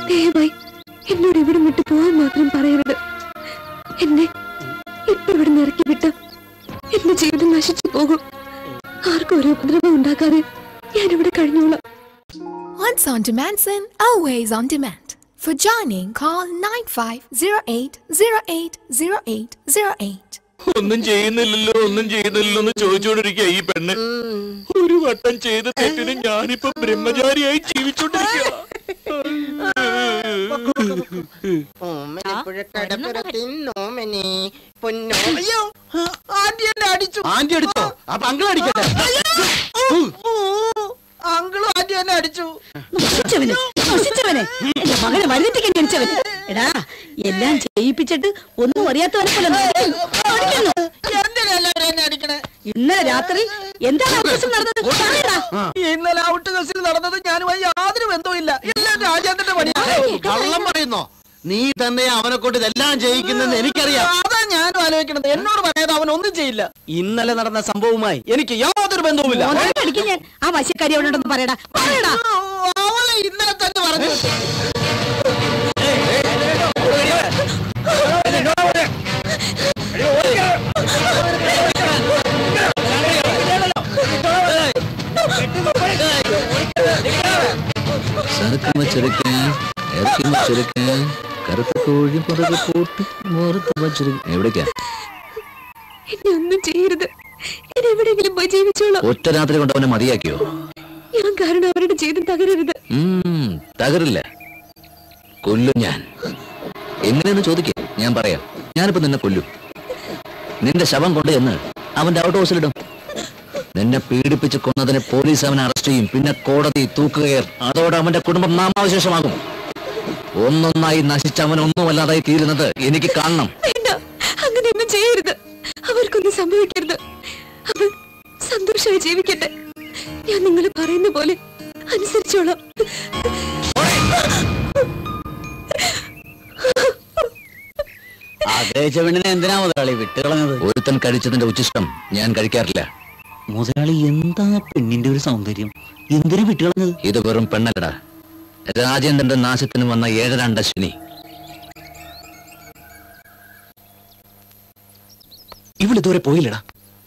ദയവായി എന്നോട് ഇവിടെ വിട്ടു പോകാൻ മാത്രം പറയരുത് എന്നെ ഇപ്പൊ ഇവിടെ ഇറക്കി വിട്ട് എന്റെ ജീവിതം നശിച്ചു പോകും ആർക്കും ഒരു ഉപദ്രവം ഉണ്ടാക്കാതെ ഞാനിവിടെ കഴിഞ്ഞോളാം Once on demand, sin, always on demand. For joining, call 9508080808. ഒന്നും ചെയ്യുന്നില്ലല്ലോ ഒന്നും ചെയ്യുന്നില്ലല്ലോ എന്ന് ചോദിച്ചുകൊണ്ടിരിക്കുക ഈ പെണ്ണ് ഒരു വട്ടം ചെയ്ത തെറ്റിന് ഞാനിപ്പോ ബ്രഹ്മചാരിയായി ജീവിച്ചോണ്ടിരിക്കുക ഓമനപ്പുഴക്കടപ്പുറത്തിന്നോമനെ പൊന്നോ അയ്യോ ആന്റി എന്നെ അടിച്ചു ആന്റി അടിച്ചോ അപ്പൊ അങ്കിൾ അടിക്കട്ടെ അങ്കിളും ആന്റി എന്നെ അടിച്ചു നശിച്ചവനെ നശിച്ചവനെ എന്റെ മകനെ വലുതിക്കാൻ ജനിച്ചവൻ എടാ എല്ലാം ചെയ്യിപ്പിച്ചിട്ട് ഒന്നും അറിയാത്തവനെ പോലെ നടക്കുന്നു. കാണിക്കുന്നു. എന്തിനാ എല്ലാവരും എന്നെ അടിക്കണേ ഇന്നലെ രാത്രി എന്താണ് ആവശ്യം നടന്നത് പറയടാ. ഇന്നലെ ഔട്ട് കേസിൽ നടന്നത് ഞാനുമായി യാതൊരു ബന്ധവുമില്ല എല്ലാം രാജേന്ദ്രന്റെ പണിയാണ് കള്ളം പറയുന്നോ നീ തന്നെ അവനെ കൊണ്ട് ഇതെല്ലാം ചെയ്യിക്കുന്നെന്ന് എനിക്കറിയാം അതാ ഞാനും ആലോചിക്കണത് എന്നോട് പറയാതെ അവൻ ഒന്നും ചെയ്യില്ല ഇന്നലെ നടന്ന സംഭവവുമായി എനിക്ക് യാതൊരു ബന്ധവുമില്ല മോനെ കളിക്കും ഞാൻ ആ വശക്കാരി അവിടെ ഉണ്ടെന്ന് പറയടാ പറയടാ അവളെ ഇന്നലെ തന്നെ പറഞ്ഞു சரக்கு வச்சிருக்கேன் இறக்கி வச்சிருக்கேன் கருப்பு கோழி பிறகு போட்டு முறுத்து வச்சிருக்கேன் എവിടേക്കാ എന്നെ ഒന്നും ചെയ്യരുത് ഞാൻ എവിടെയെങ്കിലും പോയി ജീവിച്ചോളാം ഒറ്റ രാത്രി കൊണ്ട് അവനെ മതിയാക്കിയോ ഞാൻ കാരണം അവരുടെ ജീവിതം തകരരുത് ഉം, തകരില്ല കൊല്ലും ഞാൻ എങ്ങനെയെന്ന് ചോദിക്കേ ഞാൻ പറയാം ഞാനിപ്പോ നിന്നെ കൊല്ലും നിന്റെ ശവം കൊണ്ട് എന്ന് അവന്റെ ഔട്ട് ഹൗസിലിടും നിന്നെ പീഡിപ്പിച്ച് കൊന്നതിന് പോലീസ് അവനെ അറസ്റ്റ് ചെയ്യും പിന്നെ കോടതി തൂക്കുകയർ അതോടെ അവന്റെ കുടുംബം നാമാവശേഷമാകും ഒന്നൊന്നായി നശിച്ച അവൻ ഒന്നുമല്ലാതായി തീരുന്നത് എനിക്ക് കാണണം വേണ്ട അങ്ങനെയൊന്നും ചെയ്യരുത് അവർക്കൊന്നും സംഭവിക്കരുത് അവർ സന്തോഷമായി ജീവിക്കട്ടെ ഞാൻ നിങ്ങൾ പറയുന്ന പോലെ അനുസരിച്ചോളാം ആഗ്രഹിച്ച പെണ്ണിനെ എന്തിനാ മുതലാളി വിട്ടുകളഞ്ഞത് ഒരുത്തൻ കഴിച്ചതിന്റെ ഉച്ചിഷ്ടം ഞാൻ കഴിക്കാറില്ല മുതലാളി എന്താ പെണ്ണിന്റെ ഒരു സൗന്ദര്യം എന്തിനു വിട്ടുകളഞ്ഞത് ഇത് വെറും പെണ്ണല്ലടാ രാജേന്ദ്രന്റെ നാശത്തിന് വന്ന ഏഴരണ്ട ശനി ഇവളിതുവരെ പോയില്ലടാ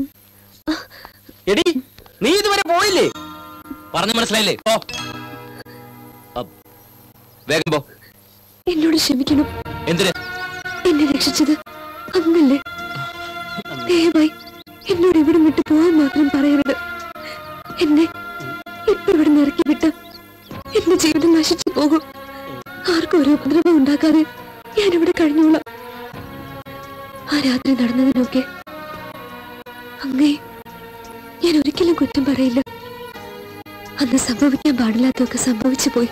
എടി നീ ഇതുവരെ പോയില്ലേ പറഞ്ഞു മനസ്സിലായില്ലേ പോ അ- വേഗം പോ എന്നോട് ക്ഷമിക്കണം എന്തിന് എന്നെ രക്ഷിച്ചത് അങ്ങല്ലേ ദയവായി എന്നോട് ഇവിടെ വിട്ടു പോകാൻ മാത്രം പറയരുത് എന്നെ ഇപ്പൊ ഇവിടെ ഇറക്കി വിട്ട് എന്റെ ജീവിതം നശിച്ചു പോകും ആർക്കും ഒരു ഉപദ്രവം ഉണ്ടാക്കാതെ ഞാനിവിടെ കഴിഞ്ഞോളാം ആ രാത്രി നടന്നതിനൊക്കെ അങ്ങേ ഞാൻ ഒരിക്കലും കുറ്റം പറയില്ല അന്ന് സംഭവിക്കാൻ പാടില്ലാത്തൊക്കെ സംഭവിച്ചു പോയി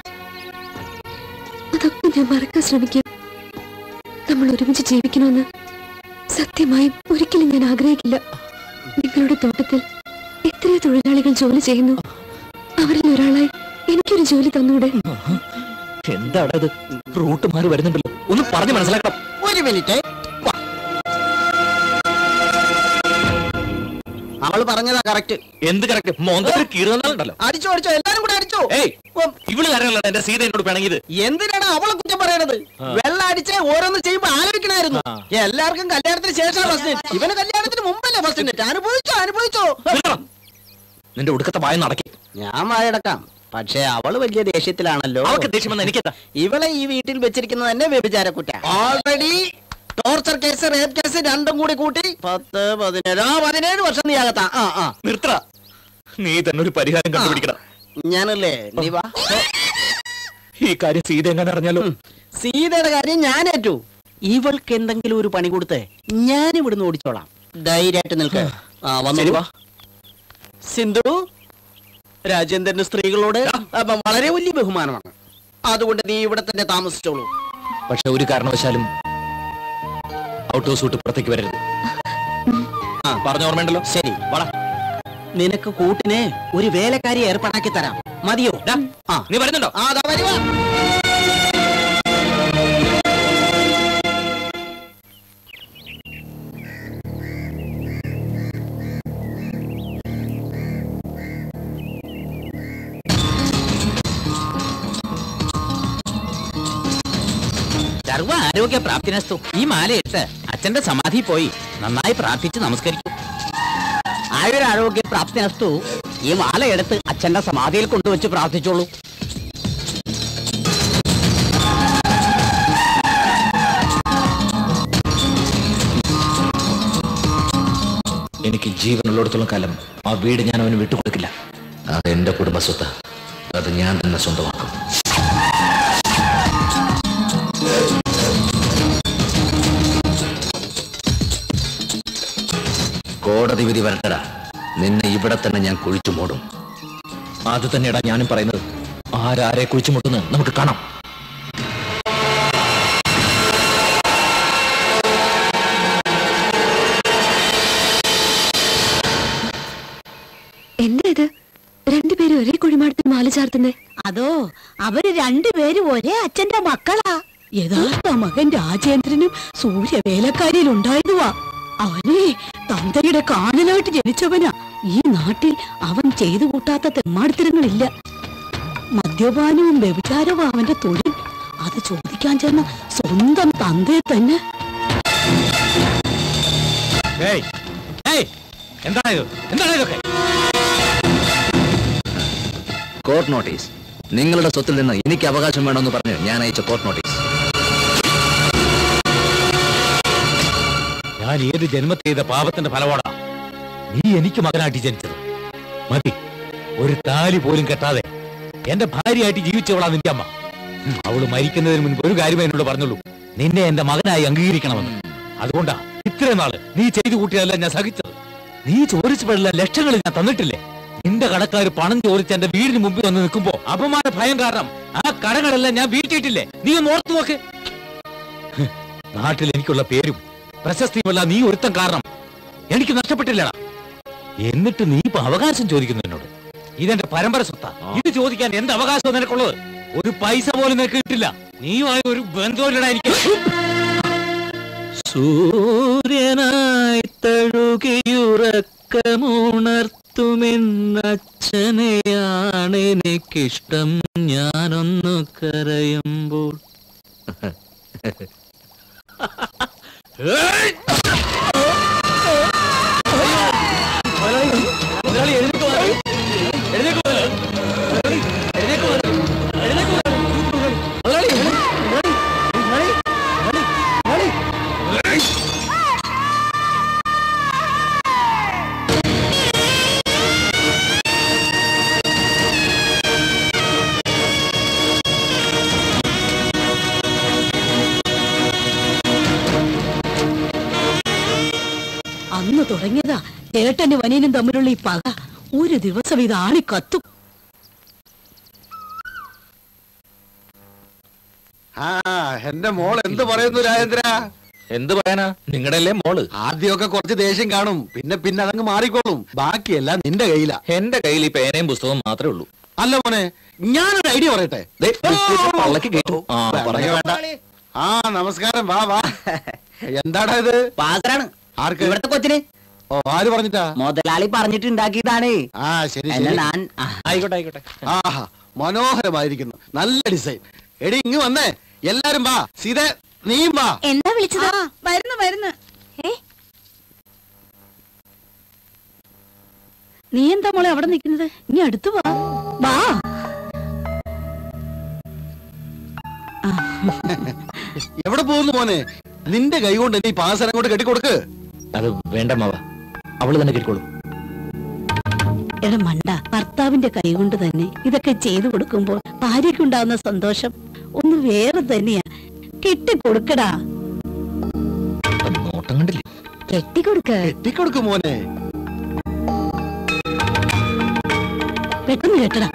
അതൊക്കെ ഞാൻ മറക്കാൻ ശ്രമിക്കാം നമ്മൾ ഒരുമിച്ച് ജീവിക്കണമെന്ന് സത്യമായും ഒരിക്കലും ഞാൻ ആഗ്രഹിക്കില്ല നിങ്ങളുടെ തോട്ടത്തിൽ എത്രയോ തൊഴിലാളികൾ ജോലി ചെയ്യുന്നു അവരിൽ ഒരാളായി എനിക്കൊരു ജോലി തന്നൂടെ എന്താടാ ഇത് റൂട്ട് മാറി വരുന്നുണ്ടല്ലോ ഒന്ന് പറഞ്ഞു മനസ്സിലാക്കണം ഒരു മിനിറ്റ് അവള് പറഞ്ഞതാ കറക്റ്റ് എന്ത് കറക്റ്റ് മോന്തത്തിൽ കീറുന്നുണ്ടല്ലോ അടിച്ചോ അടിച്ചോ എല്ലാരും കൂടെ അടിച്ചോ ഏയ് ഇവള് കാരണമല്ല എന്റെ സീത എന്നോട് പിണങ്ങിയത് എന്തിനാണ് അവളെ കുറ്റം പറയണത് വെള്ളം അടിച്ച് ഓരോന്ന് ചെയ്യുമ്പോ ആലോചിക്കണായിരുന്നു എല്ലാവർക്കും കല്യാണത്തിന് ശേഷം ഫസ്റ്റ് നൈറ്റ് ഇവന് കല്യാണത്തിന് മുമ്പല്ലേ ഫസ്റ്റ് നൈറ്റ് അനുഭവിച്ചോ അനുഭവിച്ചോ നിർത്തണം. നിന്റെ ഒടുക്കത്തെ വായ നടക്കി ഞാൻ വായടക്കാം പക്ഷേ അവള് വലിയ ദേഷ്യത്തിലാണല്ലോ അവൾക്ക് ദേഷ്യം വന്ന എനിക്കെത്താ ഇവളെ ഈ വീട്ടിൽ വെച്ചിരിക്കുന്നത് തന്നെ വ്യഭിചാര കുറ്റ already torture case rape case രണ്ടും കൂടി കൂട്ടി പത്ത് പതിനേഴ് ആ പതിനേഴ് വർഷം നീ അകത്താ ആ ആ നിർത്തറ നീ തന്നെ ഒരു പരിഹാരം കണ്ടുപിടിക്കണം ഞാനല്ലേ നീ വാ ഈ കാര്യം സീത എങ്ങനെ അറിഞ്ഞാലോ സീതയുടെ കാര്യം ഞാൻ ഏറ്റു ഇവൾക്ക് എന്തെങ്കിലും ഒരു പണി കൊടുത്ത് ഞാൻ ഇവിടുന്ന് ഓടിച്ചോളാം ധൈര്യമായിട്ട് നിൽക്ക ആ ശരി, വന്നു വാ. സിന്ധു രാജേന്ദ്രന് സ്ത്രീകളോട് അപ്പൊ വളരെ വലിയ ബഹുമാനമാണ് അതുകൊണ്ട് നീ ഇവിടെ തന്നെ താമസിച്ചോളൂ പക്ഷെ ഒരു കാരണവശാലും ഔട്ട് ഹൗസ് വിട്ട് പുറത്തേക്ക് വരരുത് ആ പറഞ്ഞ ഓർമ്മയുണ്ടല്ലോ ശരി വള നിനക്ക് കൂട്ടിന് ഒരു വേലക്കാരി ഏർപ്പാടാക്കി തരാം മതിയോ ദാ, ആ നീ വരുന്നുണ്ടോ ആ ദാ വരുവാ സർവ ആരോഗ്യ പ്രാപ്തിനസ്തു ഈ മാല ഇട്ട് അച്ഛന്റെ സമാധി പോയി നന്നായി പ്രാർത്ഥിച്ച് നമസ്കരിക്കും ആയുരാരോഗ്യ പ്രാപ്തിനസ്തു ഈ മാല എടുത്ത് അച്ഛന്റെ സമാധിയിൽ കൊണ്ടുവച്ച് പ്രാർത്ഥിച്ചോളൂ എനിക്ക് ജീവനുള്ളിടത്തോളം കാലം ആ വീട് ഞാൻ അവന് വിട്ടുകൊടുക്കില്ല അത് എന്റെ കുടുംബസ്വത്ത് അത് ഞാൻ തന്നെ സ്വന്തമാക്കും കോടതി വിധി വരട്ടടാ നിന്നെ ഇവിടെ തന്നെ ഞാൻ കുഴിച്ചു മൂടും അത് തന്നെയാടാ ഞാനും പറയുന്നത് ആരാരെ കുഴിച്ചു മുട്ടുന്നു നമുക്ക് കാണാം എന്താ ഇത് രണ്ടുപേരും ഒരേ കുഴിമാടത്തിൽ മാല ചാർത്തുന്നേ അതോ അവര് രണ്ടുപേരും ഒരേ അച്ഛന്റെ മക്കളാ യഥാർത്ഥ മകൻ രാജേന്ദ്രനും സൂര്യവേലക്കാരിയിൽ ഉണ്ടായതുവാ അവനെ തന്തയുടെ കാനലായിട്ട് ജനിച്ചവനാ ഈ നാട്ടിൽ അവൻ ചെയ്തു കൂട്ടാത്ത തെമ്മാടിത്തരങ്ങളില്ല മദ്യപാനവും വ്യഭിചാരവും അവന്റെ തൊഴിൽ അത് ചോദിക്കാൻ ചെന്ന സ്വന്തം തന്തയെ തന്നെ എന്താണ് ഇത് എന്താണ് ഇതൊക്കെ കോർട്ട് നോട്ടീസ് നിങ്ങളുടെ സ്വത്തിൽ നിന്ന് എനിക്ക് അവകാശം വേണമെന്ന് പറഞ്ഞ് ഞാൻ അയച്ച കോർട്ട് നോട്ടീസ് ഞാൻ ഏത് ജന്മത്തെ ചെയ്ത പാപത്തിന്റെ ഫലമാടാ നീ എനിക്ക് മകനായിട്ട് ജനിച്ചത് മതി ഒരു താലി പോലും കെട്ടാതെ എന്റെ ഭാര്യയായിട്ട് ജീവിച്ചവളാ നിന്റെ അമ്മ ഉം, അവള് മരിക്കുന്നതിന് മുൻപ് ഒരു കാര്യം എന്നോട് പറഞ്ഞുള്ളൂ നിന്നെ എന്റെ മകനായി അംഗീകരിക്കണമെന്ന് അതുകൊണ്ടാ ഇത്രയും നാള് നീ ചെയ്തു കൂട്ടിയതല്ല ഞാൻ സഹിച്ചത് നീ ചോദിച്ചപ്പോഴെല്ലാം ലക്ഷങ്ങൾ ഞാൻ തന്നിട്ടില്ലേ നിന്റെ കടക്കാർ പണം ചോദിച്ച് എന്റെ വീടിന് മുമ്പിൽ വന്ന് നിൽക്കുമ്പോ അപമാന ഭയം കാരണം ആ കടകളെല്ലാം ഞാൻ വീട്ടിയിട്ടില്ലേ നീ ഒന്ന് ഓർത്തു നോക്ക് ഹ്, നാട്ടിൽ എനിക്കുള്ള പേരും പ്രശസ്തിയുമല്ല നീ ഒരുത്തം കാരണം എനിക്ക് നഷ്ടപ്പെട്ടില്ലടാ എന്നിട്ട് നീ ഇപ്പൊ അവകാശം ചോദിക്കുന്നു എന്നോട് ഇതെന്റെ പരമ്പര സ്വത്താ ഇത് ചോദിക്കാൻ എന്ത് അവകാശം നിനക്കുള്ളത് ഒരു പൈസ പോലും നിനക്ക് കിട്ടില്ല നീയുമായി ഒരു ബന്ധമില്ലടാ എനിക്ക് സൂര്യനായി തഴുകിയുറക്കമുണർത്തുമെന്നച്ഛനെയാണ് എനിക്കിഷ്ടം ഞാനൊന്നു കരയുമ്പോൾ അന്ന് തുടങ്ങിയതാ ചേട്ടനും വനിയനും തമ്മിലുള്ള ഈ പക ഒരു ദിവസം ഇത് ആളി കത്തും ആ എന്റെ മോൾ എന്ത് പറയുന്നു രാജേന്ദ്ര എന്ത് പറയാനാ നിങ്ങളുടെ അല്ലേ മോള് ആദ്യമൊക്കെ കുറച്ച് ദേഷ്യം കാണും പിന്നെ പിന്നെ അതങ്ങ് മാറിക്കോളും ബാക്കിയെല്ലാം നിന്റെ കയ്യിലാ എന്റെ കയ്യിൽ ഈ പേനയും പുസ്തകവും മാത്രമേ ഉള്ളൂ അല്ല മോനെ ഞാനൊരു ഐഡിയ പറയട്ടെ ദേ, പള്ളക്ക് കേട്ടു ആ വേണ്ട, പറഞ്ഞോ. വേണ്ട. ആ നമസ്കാരം വാ വാ എന്താടാ ഇത് പാസറാണ് ആർക്ക് ഇവിടുത്തെ കൊച്ചിന് ഓ ആര് പറഞ്ഞിട്ടാ മുതലാളി പറഞ്ഞിട്ടുണ്ടാക്കിയതാണ് ആ ശരി അല്ല ശരി ഞാൻ ആ, ആയിക്കോട്ടെ ആയിക്കോട്ടെ ആഹാ മനോഹരമായിരിക്കുന്നു നല്ല ഡിസൈൻ എടി ഇങ്ങ് വന്നേ എല്ലാരും വാ സീത നീയും വാ എന്താ വിളിച്ചത് വരുന്നു വരുന്നു നീ എന്താ മോളെ അവിടെ നിൽക്കുന്നത് ഇനി അടുത്ത് വാ വാ എവിടെ പോകുന്നു മോനെ നിന്റെ കൈ കൊണ്ട് നീ പാസരം കൊണ്ട് കെട്ടിക്കൊടുക്ക് അത് വേണ്ട മാവ അവള് തന്നെ കേൾക്കോളൂ എടാ മണ്ട ഭർത്താവിന്റെ കൈകൊണ്ട് തന്നെ ഇതൊക്കെ ചെയ്തു കൊടുക്കുമ്പോൾ ഭാര്യയ്ക്കുണ്ടാവുന്ന സന്തോഷം ഒന്ന് വേറെ തന്നെയാ കെട്ടിക്കൊടുക്കടാ നോട്ടം കണ്ടില്ലേ കെട്ടിക്കൊടുക്ക കെട്ടിക്കൊടുക്ക് മോനെ പെട്ടെന്ന് കെട്ടടാ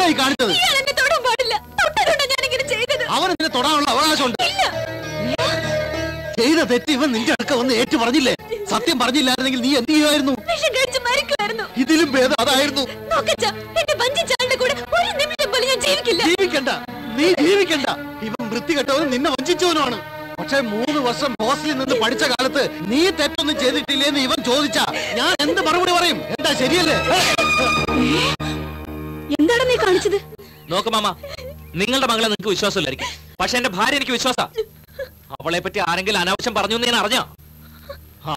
എന്തായി കാണിച്ചത് ഇയാൾ എന്നെ തൊടാൻ പാടില്ല തൊട്ടതുകൊണ്ടാ ഞാൻ ഇങ്ങനെ ചെയ്തത് അവന് നിന്നെ തൊടാനുള്ള അവകാശമുണ്ട് ഇല്ല ചെയ്ത തെറ്റ് ഇവൻ നിന്റെ അടുക്ക വന്ന് ഏറ്റു പറഞ്ഞില്ലേ സത്യം പറഞ്ഞില്ലായിരുന്നെങ്കിൽ നീ എന്ത് ചെയ്യുമായിരുന്നു വിഷം കഴിച്ച് മരിക്കുമായിരുന്നു ഇതിലും ഭേദം അതായിരുന്നു നോക്കച്ച എന്റെ വഞ്ചിച്ചാളുടെ കൂടെ ഒരു നിമിഷം പോലും ഞാൻ ജീവിക്കില്ല ജീവിക്കണ്ട നീ ജീവിക്കണ്ട ഇവൻ വൃത്തികെട്ടവനും നിന്നെ വഞ്ചിച്ചവനുമാണ് പക്ഷെ മൂന്ന് വർഷം ഹോസ്റ്റലിൽ നിന്ന് പഠിച്ച കാലത്ത് നീ തെറ്റൊന്നും ചെയ്തിട്ടില്ലേന്ന് ഇവൻ ചോദിച്ചാ ഞാൻ എന്ത് മറുപടി പറയും എന്താ ശരിയല്ലേ എന്താണ് നീ കാണിച്ചത് നോക്ക് മാമ നിങ്ങളുടെ മകളെ നിങ്ങൾക്ക് വിശ്വാസമില്ലായിരിക്കും പക്ഷെ എന്റെ ഭാര്യ എനിക്ക് വിശ്വാസ അവളെ പറ്റി ആരെങ്കിലും അനാവശ്യം പറഞ്ഞു എന്ന് ഞാൻ അറിഞ്ഞോ ആ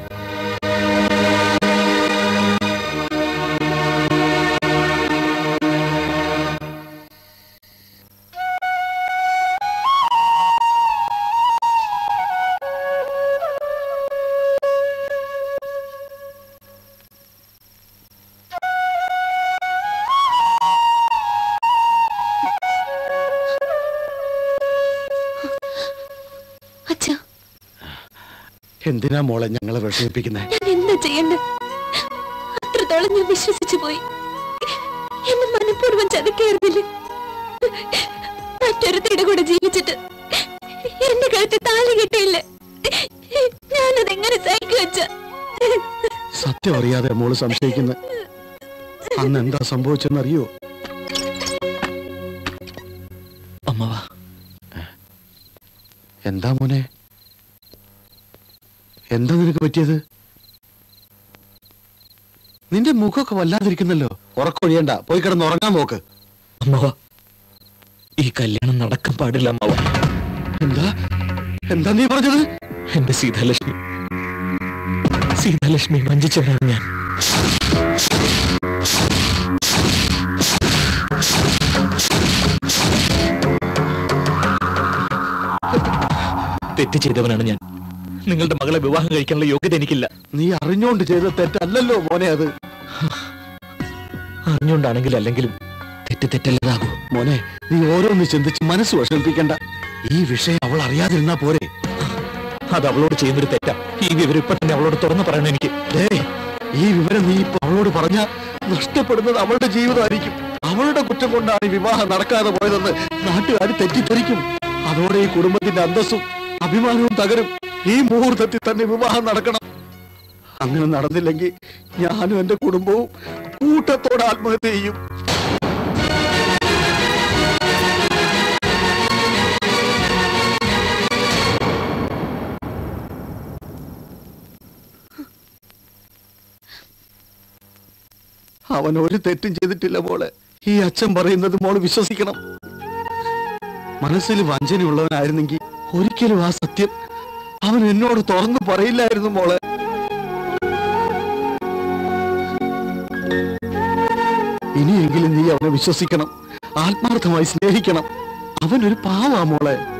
അച്ഛാ എന്തിനാ മോളെ ഞങ്ങളെ വിഷമിപ്പിക്കുന്നേ ഞാൻ എന്താ ചെയ്യണ്ടേ അത്രത്തോളം ഞാൻ വിശ്വസിച്ചു പോയി എന്നെ മനഃപൂർവ്വം ചതിക്കായിരുന്നില്ല മറ്റൊരുത്തിയുടെ കൂടെ ജീവിച്ചിട്ട് എന്റെ കഴുത്ത് താലി കിട്ടിയില്ല ഞാനത് എങ്ങനെ സഹിക്കു വെച്ച സത്യം അറിയാതെ മോള് സംശയിക്കുന്നത് അന്ന് എന്താ സംഭവിച്ചെന്നറിയോ അമ്മവാ എന്താ മോനെ എന്താ നിനക്ക് പറ്റിയത് നിന്റെ മുഖമൊക്കെ വല്ലാതിരിക്കുന്നല്ലോ ഉറക്കൊഴിയണ്ട പോയി കിടന്ന് ഉറങ്ങാൻ നോക്ക് അമ്മവാ ഈ കല്യാണം നടക്കാൻ പാടില്ല അമ്മവ എന്താ എന്താ നീ പറഞ്ഞത് എന്റെ സീതാലക്ഷ്മി സീതാലക്ഷ്മി വഞ്ചിച്ചവനാണ് ഞാൻ തെറ്റ് ചെയ്തവനാണ് ഞാൻ നിങ്ങളുടെ മകളെ വിവാഹം കഴിക്കാനുള്ള യോഗ്യത എനിക്കില്ല നീ അറിഞ്ഞോണ്ട് ചെയ്ത തെറ്റല്ലല്ലോ മോനെ അത് അറിഞ്ഞുകൊണ്ടാണെങ്കിൽ അല്ലെങ്കിലും തെറ്റ് തെറ്റല്ലതാകൂ മോനെ നീ ഓരോന്ന് ചിന്തിച്ച് മനസ്സ് വിഷമിപ്പിക്കണ്ട ഈ വിഷയം അവൾ അറിയാതിരുന്നാ പോരെ അത് അവളോട് ചെയ്യുന്നൊരു തെറ്റാ ഈ വിവരം ഇപ്പൊ തന്നെ അവളോട് തുറന്നു പറയണം എനിക്ക് ഡേയ് ഈ വിവരം നീ ഇപ്പൊ അവളോട് പറഞ്ഞ നഷ്ടപ്പെടുന്നത് അവളുടെ ജീവിതമായിരിക്കും അവളുടെ കുറ്റം കൊണ്ടാണ് ഈ വിവാഹം നടക്കാതെ പോയതെന്ന് നാട്ടുകാർ തെറ്റിദ്ധരിക്കും അതോടെ ഈ കുടുംബത്തിന്റെ അന്തസ്സും അഭിമാനവും തകരും ഈ മുഹൂർത്തത്തിൽ തന്നെ വിവാഹം നടക്കണം അങ്ങനെ നടന്നില്ലെങ്കിൽ ഞാനും എന്റെ കുടുംബവും കൂട്ടത്തോടെ ആത്മഹത്യ ചെയ്യും അവൻ ഒരു തെറ്റും ചെയ്തിട്ടില്ല മോളെ ഈ അച്ഛൻ പറയുന്നത് മോള് വിശ്വസിക്കണം മനസ്സിൽ വഞ്ചനയുള്ളവനായിരുന്നെങ്കിൽ ഒരിക്കലും ആ സത്യം അവൻ എന്നോട് തുറന്നു പറയില്ലായിരുന്നു മോളെ ഇനിയെങ്കിലും നീ അവനെ വിശ്വസിക്കണം ആത്മാർത്ഥമായി സ്നേഹിക്കണം അവൻ ഒരു പാവാ മോളെ